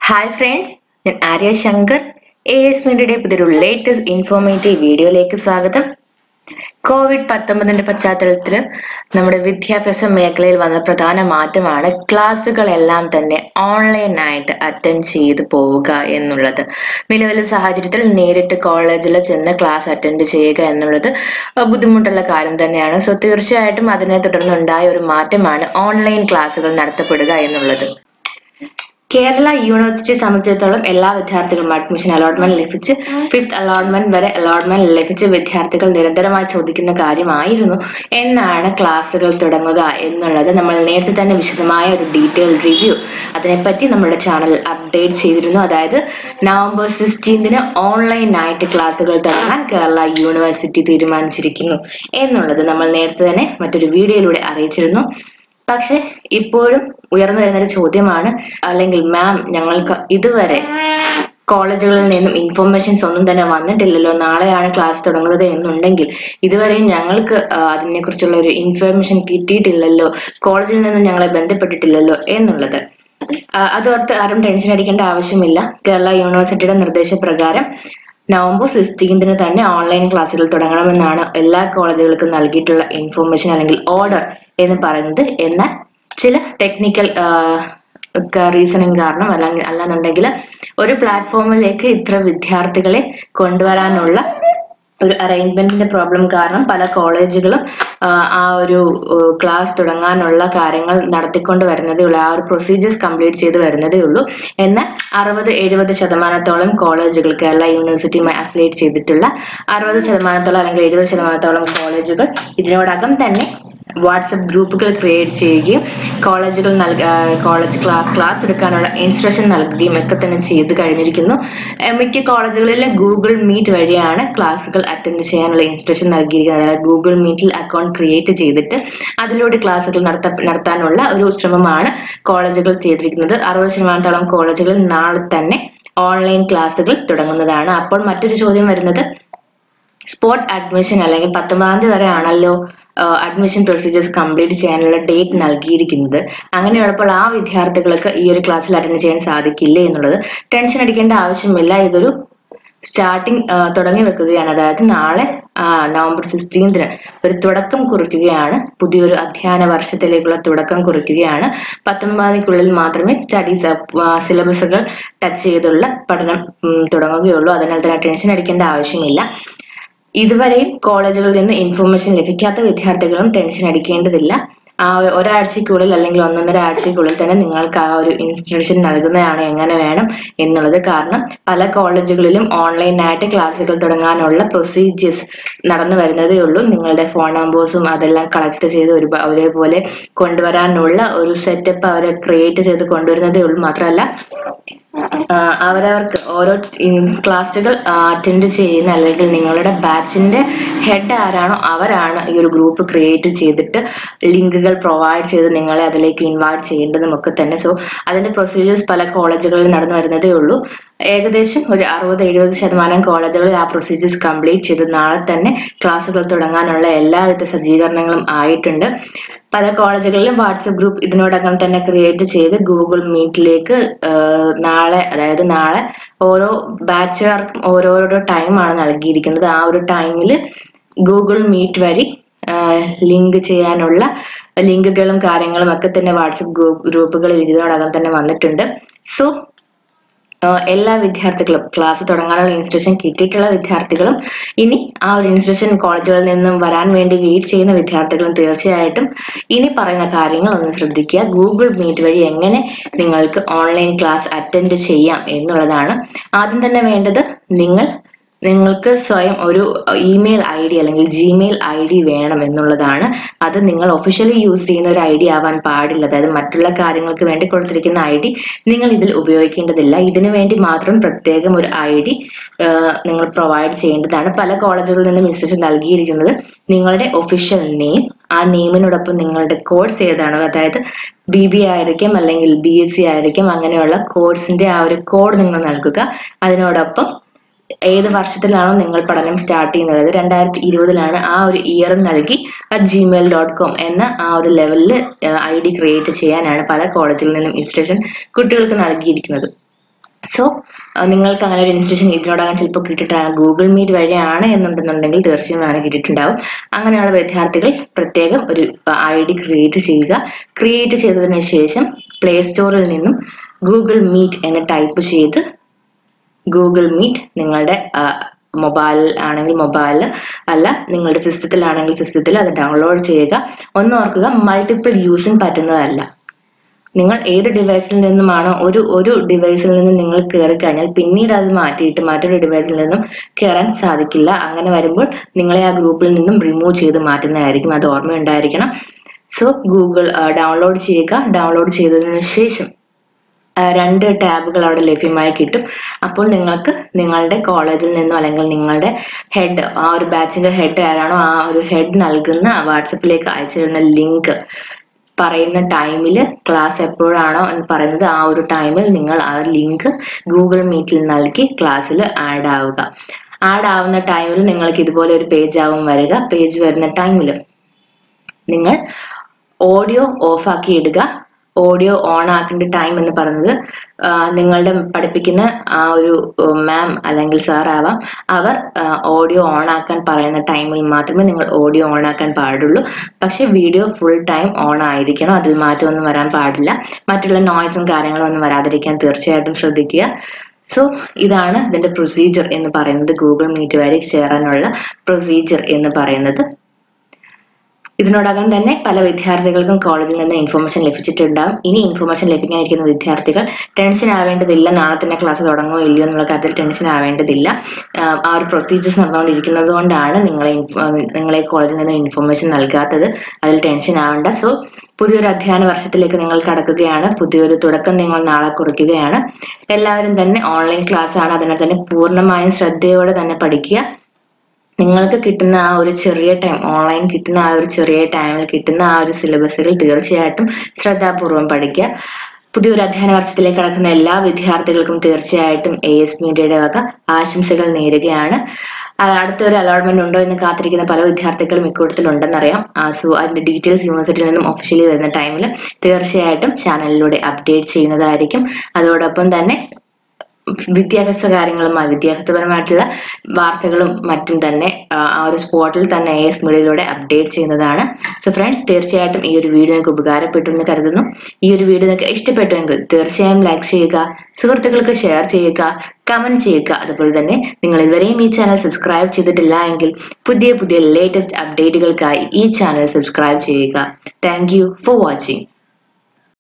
hi friends ഞാൻ Arya Shankar A S മീഡിയയുടെ പുതിയൊരു ലേറ്റസ്റ്റ് ഇൻഫോർമേറ്റീവ് വീഡിയോയിലേക്ക് സ്വാഗതം കോവിഡ് പത്തൊമ്പതിന്റെ പശ്ചാത്തലത്തിൽ നമ്മുടെ വിദ്യാഭ്യാസ മേഖലയിൽ വന്ന പ്രധാന മാറ്റമാണ് ക്ലാസ്സുകളെല്ലാം തന്നെ ഓൺലൈനായിട്ട് അറ്റൻഡ് ചെയ്ത് പോവുക എന്നുള്ളത് നിലവിലെ സാഹചര്യത്തിൽ നേരിട്ട് കോളേജിൽ ചെന്ന് ക്ലാസ് അറ്റൻഡ് ചെയ്യുക എന്നുള്ളത് ബുദ്ധിമുട്ടുള്ള കാര്യം തന്നെയാണ് സോ തീർച്ചയായിട്ടും അതിനെ തുടർന്നുണ്ടായ ഒരു മാറ്റമാണ് ഓൺലൈൻ ക്ലാസ്സുകൾ നടത്തപ്പെടുക എന്നുള്ളത് കേരള യൂണിവേഴ്സിറ്റി സംബന്ധിച്ചിടത്തോളം എല്ലാ വിദ്യാർത്ഥികളും അഡ്മിഷൻ അലോട്ട്മെന്റ് ലഭിച്ച് ഫിഫ്ത് അലോട്ട്മെന്റ് വരെ അലോട്ട്മെന്റ് ലഭിച്ച വിദ്യാർത്ഥികൾ നിരന്തരമായി ചോദിക്കുന്ന കാര്യമായിരുന്നു എന്നാണ് ക്ലാസ്സുകൾ തുടങ്ങുക എന്നുള്ളത് നമ്മൾ നേരത്തെ തന്നെ വിശദമായ ഒരു ഡീറ്റെയിൽ റിവ്യൂ അതിനെപ്പറ്റി നമ്മുടെ ചാനൽ അപ്ഡേറ്റ് ചെയ്തിരുന്നു അതായത് നവംബർ സിക്സ്റ്റീൻതിന് ഓൺലൈനായിട്ട് ക്ലാസ്സുകൾ തുടങ്ങാൻ കേരള യൂണിവേഴ്സിറ്റി തീരുമാനിച്ചിരിക്കുന്നു എന്നുള്ളത് നമ്മൾ നേരത്തെ തന്നെ മറ്റൊരു വീഡിയോയിലൂടെ അറിയിച്ചിരുന്നു പക്ഷെ ഇപ്പോഴും ഉയർന്നു വരുന്ന ഒരു ചോദ്യമാണ് അല്ലെങ്കിൽ മാം ഞങ്ങൾക്ക് ഇതുവരെ കോളേജുകളിൽ നിന്നും ഇൻഫോർമേഷൻസ് ഒന്നും തന്നെ വന്നിട്ടില്ലല്ലോ നാളെയാണ് ക്ലാസ് തുടങ്ങുന്നത് എന്നുണ്ടെങ്കിൽ ഇതുവരെയും ഞങ്ങൾക്ക് അതിനെ കുറിച്ചുള്ള ഒരു ഇൻഫർമേഷൻ കിട്ടിയിട്ടില്ലല്ലോ കോളേജിൽ നിന്നും ഞങ്ങളെ ബന്ധപ്പെട്ടിട്ടില്ലല്ലോ എന്നുള്ളത് അതോർത്ത് ആരും ടെൻഷൻ അടിക്കേണ്ട ആവശ്യമില്ല കേരള യൂണിവേഴ്സിറ്റിയുടെ നിർദ്ദേശപ്രകാരം നവംബർ സിക്സ്റ്റീൻതിന് തന്നെ ഓൺലൈൻ ക്ലാസ്സുകൾ തുടങ്ങണമെന്നാണ് എല്ലാ കോളേജുകൾക്കും നൽകിയിട്ടുള്ള ഇൻഫോർമേഷൻ അല്ലെങ്കിൽ ഓർഡർ എന്ന് പറയുന്നത് എന്നാൽ ചില ടെക്നിക്കൽ റീസണിങ് കാരണം അല്ലെങ്കിൽ അല്ലാന്നുണ്ടെങ്കിൽ ഒരു പ്ലാറ്റ്ഫോമിലേക്ക് ഇത്ര വിദ്യാർത്ഥികളെ കൊണ്ടുവരാനുള്ള ഒരു അറേഞ്ച്മെന്റിന്റെ പ്രോബ്ലം കാരണം പല കോളേജുകളും ആ ഒരു ക്ലാസ് തുടങ്ങാനുള്ള കാര്യങ്ങൾ നടത്തിക്കൊണ്ട് വരുന്നതേ ഉള്ളൂ ആ ഒരു പ്രൊസീജിയേഴ്സ് കംപ്ലീറ്റ് ചെയ്ത് വരുന്നതേ ഉള്ളൂ എന്നാൽ അറുപത് എഴുപത് ശതമാനത്തോളം കോളേജുകൾ കേരള യൂണിവേഴ്സിറ്റിയുമായി അഫിലിയേറ്റ് ചെയ്തിട്ടുള്ള അറുപത് ശതമാനത്തോളം അല്ലെങ്കിൽ എഴുപത് ശതമാനത്തോളം കോളേജുകൾ ഇതിനോടകം തന്നെ വാട്സപ്പ് ഗ്രൂപ്പുകൾ ക്രിയേറ്റ് ചെയ്യുകയും കോളേജുകൾ നൽക കോളേജ് ക്ലാസ് എടുക്കാനുള്ള ഇൻസ്ട്രക്ഷൻ നൽകുകയും ഒക്കെ തന്നെ ചെയ്ത് കഴിഞ്ഞിരിക്കുന്നു മിക്ക കോളേജുകളിലെ ഗൂഗിൾ മീറ്റ് വഴിയാണ് ക്ലാസ്സുകൾ അറ്റൻഡ് ചെയ്യാനുള്ള ഇൻസ്ട്രക്ഷൻ നൽകിയിരിക്കുന്നത് അതായത് ഗൂഗിൾ മീറ്റിൽ അക്കൗണ്ട് ക്രിയേറ്റ് ചെയ്തിട്ട് അതിലൂടെ ക്ലാസ്സുകൾ നടത്ത നടത്താനുള്ള ഒരു ശ്രമമാണ് കോളേജുകൾ ചെയ്തിരിക്കുന്നത് അറുപത് ശതമാനത്തോളം കോളേജുകൾ നാളെ തന്നെ ഓൺലൈൻ ക്ലാസ്സുകൾ തുടങ്ങുന്നതാണ് അപ്പോൾ മറ്റൊരു ചോദ്യം വരുന്നത് സ്പോട്ട് അഡ്മിഷൻ അല്ലെങ്കിൽ പത്തൊമ്പതാം തീയതി വരെ ആണല്ലോ അഡ്മിഷൻ പ്രൊസീജിയേഴ്സ് കംപ്ലീറ്റ് ചെയ്യാനുള്ള ഡേറ്റ് നൽകിയിരിക്കുന്നത് അങ്ങനെയുള്ളപ്പോൾ ആ വിദ്യാർത്ഥികൾക്ക് ഈ ഒരു ക്ലാസ്സിൽ അറ്റൻഡ് ചെയ്യാൻ സാധിക്കില്ലേ എന്നുള്ളത് ടെൻഷൻ അടിക്കേണ്ട ആവശ്യമില്ല ഇതൊരു സ്റ്റാർട്ടിങ് തുടങ്ങി വെക്കുകയാണ് അതായത് നാളെ നവംബർ സിക്സ്റ്റീൻതിന് ഒരു തുടക്കം കുറിക്കുകയാണ് പുതിയൊരു അധ്യയന വർഷത്തിലേക്കുള്ള തുടക്കം കുറിക്കുകയാണ് പത്തൊമ്പതിനുള്ളിൽ മാത്രമേ സ്റ്റഡീസ് സിലബസുകൾ ടച്ച് ചെയ്തുള്ള പഠനം തുടങ്ങുകയുള്ളൂ അതിനാൽ തന്നെ ടെൻഷൻ അടിക്കേണ്ട ആവശ്യമില്ല ഇതുവരെയും കോളേജുകളിൽ നിന്ന് ഇൻഫർമേഷൻ ലഭിക്കാത്ത വിദ്യാർത്ഥികളും ടെൻഷൻ അടിക്കേണ്ടതില്ല ആ ഒരാഴ്ചക്കുള്ളിൽ അല്ലെങ്കിൽ ഒന്നൊന്നര ആഴ്ചക്കുള്ളിൽ തന്നെ നിങ്ങൾക്ക് ആ ഒരു ഇൻസ്ട്രക്ഷൻ നൽകുന്നതാണ് എങ്ങനെ വേണം എന്നുള്ളത് കാരണം പല കോളേജുകളിലും ഓൺലൈനായിട്ട് ക്ലാസ്സുകൾ തുടങ്ങാനുള്ള പ്രൊസീജിയേഴ്സ് നടന്നു വരുന്നതേ ഉള്ളൂ നിങ്ങളുടെ ഫോൺ നമ്പേഴ്സും അതെല്ലാം കളക്ട് ചെയ്ത് ഒരു ഒരേപോലെ കൊണ്ടുവരാനുള്ള ഒരു സെറ്റപ്പ് അവരെ ക്രിയേറ്റ് ചെയ്ത് കൊണ്ടുവരുന്നതേ ഉള്ളൂ മാത്രമല്ല അവരവർക്ക് ഓരോ ക്ലാസ്സുകൾ അറ്റൻഡ് ചെയ്യുന്ന അല്ലെങ്കിൽ നിങ്ങളുടെ ബാച്ചിന്റെ ഹെഡ് ആരാണോ അവരാണ് ഈ ഒരു ഗ്രൂപ്പ് ക്രിയേറ്റ് ചെയ്തിട്ട് ലിങ്കുകൾ പ്രൊവൈഡ് ചെയ്ത് നിങ്ങളെ അതിലേക്ക് ഇൻവൈറ്റ് ചെയ്യേണ്ടതും ഒക്കെ തന്നെ സോ അതിന്റെ പ്രൊസീജിയേഴ്സ് പല കോളേജുകളിൽ നടന്നു വരുന്നതേ ഉള്ളൂ ഏകദേശം ഒരു അറുപത് എഴുപത് ശതമാനം കോളേജുകളിൽ ആ പ്രൊസീജിയേഴ്സ് കംപ്ലീറ്റ് ചെയ്ത് നാളെ തന്നെ ക്ലാസ്സുകൾ തുടങ്ങാനുള്ള എല്ലാവിധ സജ്ജീകരണങ്ങളും ആയിട്ടുണ്ട് പല കോളേജുകളിലും വാട്സപ്പ് ഗ്രൂപ്പ് ഇതിനോടകം തന്നെ ക്രിയേറ്റ് ചെയ്ത് ഗൂഗിൾ മീറ്റിലേക്ക് നാളെ അതായത് നാളെ ഓരോ ബാച്ചുകാർക്കും ഓരോരോ ടൈമാണ് നൽകിയിരിക്കുന്നത് ആ ഒരു ടൈമിൽ ഗൂഗിൾ മീറ്റ് വഴി ലിങ്ക് ചെയ്യാനുള്ള ലിങ്കുകളും കാര്യങ്ങളും ഒക്കെ തന്നെ വാട്സപ്പ് ഗ്രൂപ്പുകളിൽ ഇതിനോടകം തന്നെ വന്നിട്ടുണ്ട് സോ എല്ലാ വിദ്യാർത്ഥികളും ക്ലാസ് തുടങ്ങാനുള്ള ഇൻസ്ട്രക്ഷൻ കിട്ടിയിട്ടുള്ള വിദ്യാർത്ഥികളും ഇനി ആ ഒരു ഇൻസ്ട്രക്ഷൻ കോളേജുകളിൽ നിന്നും വരാൻ വേണ്ടി വെയിറ്റ് ചെയ്യുന്ന വിദ്യാർത്ഥികളും തീർച്ചയായിട്ടും ഇനി പറയുന്ന കാര്യങ്ങൾ ഒന്ന് ശ്രദ്ധിക്കുക ഗൂഗിൾ മീറ്റ് വഴി എങ്ങനെ നിങ്ങൾക്ക് ഓൺലൈൻ ക്ലാസ് അറ്റൻഡ് ചെയ്യാം എന്നുള്ളതാണ് ആദ്യം തന്നെ വേണ്ടത് നിങ്ങൾ നിങ്ങൾക്ക് സ്വയം ഒരു ഇമെയിൽ ഐ ഡി അല്ലെങ്കിൽ ജിമെയിൽ ഐ ഡി വേണം എന്നുള്ളതാണ് അത് നിങ്ങൾ ഒഫീഷ്യലി യൂസ് ചെയ്യുന്ന ഒരു ഐ ഡി ആവാൻ പാടില്ല അതായത് മറ്റുള്ള കാര്യങ്ങൾക്ക് വേണ്ടി കൊടുത്തിരിക്കുന്ന ഐ ഡി നിങ്ങൾ ഇതിൽ ഉപയോഗിക്കേണ്ടതില്ല ഇതിനു വേണ്ടി മാത്രം പ്രത്യേകം ഒരു ഐ ഡി നിങ്ങൾ പ്രൊവൈഡ് ചെയ്യേണ്ടതാണ് പല കോളേജുകളിൽ നിന്നും ഇൻസ്ട്രക്ഷൻ നൽകിയിരിക്കുന്നത് നിങ്ങളുടെ ഒഫീഷ്യൽ നെയിം ആ നെയിമിനോടൊപ്പം നിങ്ങളുടെ കോഴ്സ് ഏതാണോ അതായത് ബി ബി ആയിരിക്കും അല്ലെങ്കിൽ ബി എസ് സി ആയിരിക്കും അങ്ങനെയുള്ള കോഴ്സിന്റെ ആ ഒരു കോഡ് നിങ്ങൾ നൽകുക അതിനോടൊപ്പം ഏത് വർഷത്തിലാണോ നിങ്ങൾ പഠനം സ്റ്റാർട്ട് ചെയ്യുന്നത് അതായത് രണ്ടായിരത്തി ഇരുപതിലാണ് ആ ഒരു ഇയർ നൽകി അറ്റ് ജിമെയിൽ ഡോട്ട് കോം എന്ന ആ ഒരു ലെവലിൽ ഐ ഡി ക്രിയേറ്റ് ചെയ്യാനാണ് പല കോളേജിൽ നിന്നും ഇൻസ്ട്രക്ഷൻ കുട്ടികൾക്ക് നൽകിയിരിക്കുന്നത് സോ നിങ്ങൾക്ക് അങ്ങനെ ഒരു ഇൻസ്റ്റിറ്റ്യൂഷൻ ഇതിനോടകം ചിലപ്പോൾ കിട്ടിയിട്ടാണ് ഗൂഗിൾ മീറ്റ് വഴിയാണ് എന്നുണ്ടെന്നുണ്ടെങ്കിൽ തീർച്ചയായും അങ്ങനെ കിട്ടിയിട്ടുണ്ടാവും അങ്ങനെയുള്ള വിദ്യാർത്ഥികൾ പ്രത്യേകം ഒരു ഐ ഡി ക്രിയേറ്റ് ചെയ്യുക ക്രിയേറ്റ് ചെയ്തതിന് ശേഷം പ്ലേ സ്റ്റോറിൽ നിന്നും ഗൂഗിൾ മീറ്റ് എന്ന് ടൈപ്പ് ചെയ്ത് ഗൂഗിൾ മീറ്റ് നിങ്ങളുടെ മൊബൈൽ ആണെങ്കിൽ മൊബൈൽ അല്ല നിങ്ങളുടെ സിസ്റ്റത്തിലാണെങ്കിൽ സിസ്റ്റത്തിൽ അത് ഡൗൺലോഡ് ചെയ്യുക ഒന്ന് ഓർക്കുക മൾട്ടിപ്പിൾ യൂസിന് പറ്റുന്നതല്ല നിങ്ങൾ ഏത് ഡിവൈസിൽ നിന്നുമാണോ ഒരു ഒരു ഡിവൈസിൽ നിന്നും നിങ്ങൾ കയറി കഴിഞ്ഞാൽ പിന്നീട് അത് മാറ്റിയിട്ട് മറ്റൊരു ഡിവൈസിൽ നിന്നും കയറാൻ സാധിക്കില്ല അങ്ങനെ വരുമ്പോൾ നിങ്ങളെ ആ ഗ്രൂപ്പിൽ നിന്നും റിമൂവ് ചെയ്ത് മാറ്റുന്നതായിരിക്കും അത് ഓർമ്മയുണ്ടായിരിക്കണം സോ ഗൂഗിൾ ഡൗൺലോഡ് ചെയ്യുക ഡൗൺലോഡ് ചെയ്തതിനു ശേഷം ആ, രണ്ട് ടാബുകൾ അവിടെ ലഭ്യമായി കിട്ടും അപ്പോൾ നിങ്ങൾക്ക് നിങ്ങളുടെ കോളേജിൽ നിന്നോ അല്ലെങ്കിൽ നിങ്ങളുടെ ഹെഡ് ആ ഒരു ബാച്ചിന്റെ ഹെഡ് ആരാണോ ആ ഒരു ഹെഡ് നൽകുന്ന വാട്സപ്പിലേക്ക് അയച്ചു തരുന്ന ലിങ്ക് പറയുന്ന ടൈമിൽ ക്ലാസ് എപ്പോഴാണോ എന്ന് പറയുന്നത് ആ ഒരു ടൈമിൽ നിങ്ങൾ ആ ലിങ്ക് ഗൂഗിൾ മീറ്റിൽ നൽകി ക്ലാസ്സിൽ ആഡ് ആവുക ആഡ് ആവുന്ന ടൈമിൽ നിങ്ങൾക്ക് ഇതുപോലെ ഒരു പേജ് ആവും വരിക പേജ് വരുന്ന ടൈമിൽ നിങ്ങൾ ഓഡിയോ ഓഫ് ആക്കി ഇടുക ഓഡിയോ ഓൺ ആക്കേണ്ട ടൈം എന്ന് പറയുന്നത് ആ, നിങ്ങളുടെ പഠിപ്പിക്കുന്ന ആ ഒരു മാം അല്ലെങ്കിൽ സാർ ആവാം അവർ ഓഡിയോ ഓൺ ആക്കാൻ പറയുന്ന ടൈമിൽ മാത്രമേ നിങ്ങൾ ഓഡിയോ ഓൺ ആക്കാൻ പാടുള്ളൂ പക്ഷെ വീഡിയോ ഫുൾ ടൈം ഓൺ ആയിരിക്കണം അതിൽ മാറ്റമൊന്നും വരാൻ പാടില്ല മറ്റുള്ള നോയ്സും കാര്യങ്ങളും ഒന്നും വരാതിരിക്കാൻ തീർച്ചയായിട്ടും ശ്രദ്ധിക്കുക സോ ഇതാണ് ഇതിന്റെ പ്രൊസീജിയർ എന്ന് പറയുന്നത് ഗൂഗിൾ മീറ്റ് വഴി ചേരാനുള്ള പ്രൊസീജിയർ എന്ന് പറയുന്നത് ഇതിനോടകം തന്നെ പല വിദ്യാർത്ഥികൾക്കും കോളേജിൽ നിന്ന് ഇൻഫർമേഷൻ ലഭിച്ചിട്ടുണ്ടാവും ഇനി ഇൻഫർമേഷൻ ലഭിക്കാനിരിക്കുന്ന വിദ്യാർത്ഥികൾ ടെൻഷൻ ആവേണ്ടതില്ല നാളെ തന്നെ ക്ലാസ് തുടങ്ങുമോ ഇല്ലയോ എന്നുള്ള കാര്യത്തിൽ ടെൻഷൻ ആവേണ്ടതില്ല ആഹ് ആ ഒരു പ്രൊസീജിയേഴ്സ് നടന്നുകൊണ്ടിരിക്കുന്നത് കൊണ്ടാണ് നിങ്ങളെ ഇൻഫോ- നിങ്ങളെ കോളേജിൽ നിന്ന് ഇൻഫർമേഷൻ നൽകാത്തത് അതിൽ ടെൻഷൻ ആവേണ്ട സോ പുതിയൊരു അധ്യയന വർഷത്തിലേക്ക് നിങ്ങൾ കടക്കുകയാണ് പുതിയൊരു തുടക്കം നിങ്ങൾ നാളെ കുറിക്കുകയാണ് എല്ലാവരും തന്നെ ഓൺലൈൻ ക്ലാസ് ആണ് അതിനാൽ തന്നെ പൂർണ്ണമായും ശ്രദ്ധയോടെ തന്നെ പഠിക്കുക നിങ്ങൾക്ക് കിട്ടുന്ന ആ ഒരു ചെറിയ ടൈം ഓൺലൈൻ കിട്ടുന്ന ആ ഒരു ചെറിയ ടൈമിൽ കിട്ടുന്ന ആ ഒരു സിലബസുകൾ തീർച്ചയായിട്ടും ശ്രദ്ധാപൂർവം പഠിക്കുക പുതിയൊരു അധ്യയന വർഷത്തിലേക്ക് കടക്കുന്ന എല്ലാ വിദ്യാർത്ഥികൾക്കും തീർച്ചയായിട്ടും എ എസ് മീഡിയയുടെ വക ആശംസകൾ നേരുകയാണ് ആ, അടുത്തൊരു അലോട്ട്മെന്റ് ഉണ്ടോ എന്ന് കാത്തിരിക്കുന്ന പല വിദ്യാർത്ഥികളും ഇക്കൂട്ടത്തിൽ ഉണ്ടെന്നറിയാം സോ അതിന്റെ ഡീറ്റെയിൽസ് യൂണിവേഴ്സിറ്റിയിൽ നിന്നും ഒഫീഷ്യലി വരുന്ന ടൈമിൽ തീർച്ചയായിട്ടും ചാനലിലൂടെ അപ്ഡേറ്റ് ചെയ്യുന്നതായിരിക്കും അതോടൊപ്പം തന്നെ വിദ്യാഭ്യാസ കാര്യങ്ങളുമായി വിദ്യാഭ്യാസപരമായിട്ടുള്ള വാർത്തകളും മറ്റും തന്നെ ആ, ആ ഒരു സ്പോട്ടിൽ തന്നെ എ എസ് മീഡിയയിലൂടെ അപ്ഡേറ്റ് ചെയ്യുന്നതാണ് സോ ഫ്രണ്ട്സ് തീർച്ചയായിട്ടും ഈ ഒരു വീഡിയോ നിങ്ങൾക്ക് ഉപകാരപ്പെട്ടു എന്ന് കരുതുന്നു ഈ ഒരു വീഡിയോ നിങ്ങൾക്ക് ഇഷ്ടപ്പെട്ടുവെങ്കിൽ തീർച്ചയായും ലൈക്ക് ചെയ്യുക സുഹൃത്തുക്കൾക്ക് ഷെയർ ചെയ്യുക കമന്റ് ചെയ്യുക അതുപോലെ തന്നെ നിങ്ങൾ ഇതുവരെയും ഈ ചാനൽ സബ്സ്ക്രൈബ് ചെയ്തിട്ടില്ല എങ്കിൽ പുതിയ പുതിയ ലേറ്റസ്റ്റ് അപ്ഡേറ്റുകൾക്കായി ഈ ചാനൽ സബ്സ്ക്രൈബ് ചെയ്യുക താങ്ക് യു ഫോർ വാച്ചിങ്